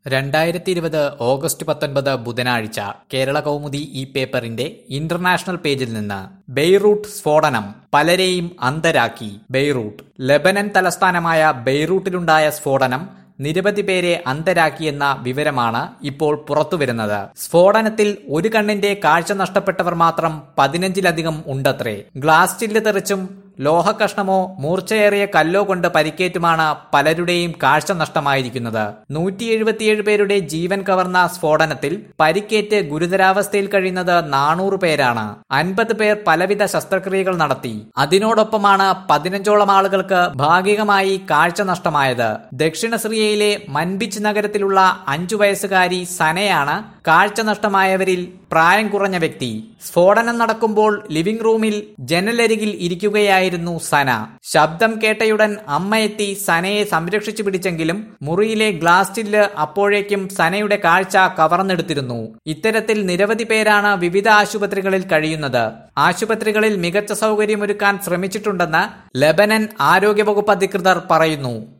രണ്ടായിരത്തി ഇരുപത് ഓഗസ്റ്റ് പത്തൊൻപത് ബുധനാഴ്ച കേരള കൗമുദി ഈ പേപ്പറിന്റെ ഇന്റർനാഷണൽ പേജിൽ നിന്ന് ബെയ്റൂട്ട് സ്ഫോടനം പലരെയും അന്തരാക്കി ബെയ്റൂട്ട് ലെബനൻ തലസ്ഥാനമായ ബെയ്റൂട്ടിലുണ്ടായ സ്ഫോടനം നിരവധി പേരെ അന്തരാക്കിയെന്ന വിവരമാണ് ഇപ്പോൾ പുറത്തുവരുന്നത് സ്ഫോടനത്തിൽ ഒരു കണ്ണിന്റെ കാഴ്ച നഷ്ടപ്പെട്ടവർ മാത്രം പതിനഞ്ചിലധികം ഉണ്ടത്രേ ഗ്ലാസ് ചില്ല് തെറിച്ചും ലോഹക്കഷ്ണമോ മൂർച്ചയേറിയ കല്ലോ കൊണ്ട് പരിക്കേറ്റുമാണ് പലരുടെയും കാഴ്ച നഷ്ടമായിരിക്കുന്നത് നൂറ്റി എഴുപത്തിയേഴ് പേരുടെ ജീവൻ കവർന്ന സ്ഫോടനത്തിൽ പരിക്കേറ്റ് ഗുരുതരാവസ്ഥയിൽ കഴിയുന്നത് നാനൂറ് പേരാണ് അൻപത് പേർ പലവിധ ശസ്ത്രക്രിയകൾ നടത്തി അതിനോടൊപ്പമാണ് പതിനഞ്ചോളം ആളുകൾക്ക് ഭാഗികമായി കാഴ്ച നഷ്ടമായത് ദക്ഷിണ സിറിയയിലെ മൻബിച്ച് നഗരത്തിലുള്ള അഞ്ചു വയസ്സുകാരി സനയാണ് കാഴ്ച നഷ്ടമായവരിൽ പ്രായം കുറഞ്ഞ വ്യക്തി സ്ഫോടനം നടക്കുമ്പോൾ ലിവിംഗ് റൂമിൽ ജനലരികിൽ ഇരിക്കുകയായിരുന്നു സന ശബ്ദം കേട്ടയുടൻ അമ്മയെത്തി സനയെ സംരക്ഷിച്ചു പിടിച്ചെങ്കിലും മുറിയിലെ ഗ്ലാസ് ചില്ല് അപ്പോഴേക്കും സനയുടെ കാഴ്ച കവർന്നെടുത്തിരുന്നു ഇത്തരത്തിൽ നിരവധി പേരാണ് വിവിധ ആശുപത്രികളിൽ കഴിയുന്നത് ആശുപത്രികളിൽ മികച്ച സൗകര്യമൊരുക്കാൻ ശ്രമിച്ചിട്ടുണ്ടെന്ന് ലബനൻ ആരോഗ്യവകുപ്പ് അധികൃതർ പറയുന്നു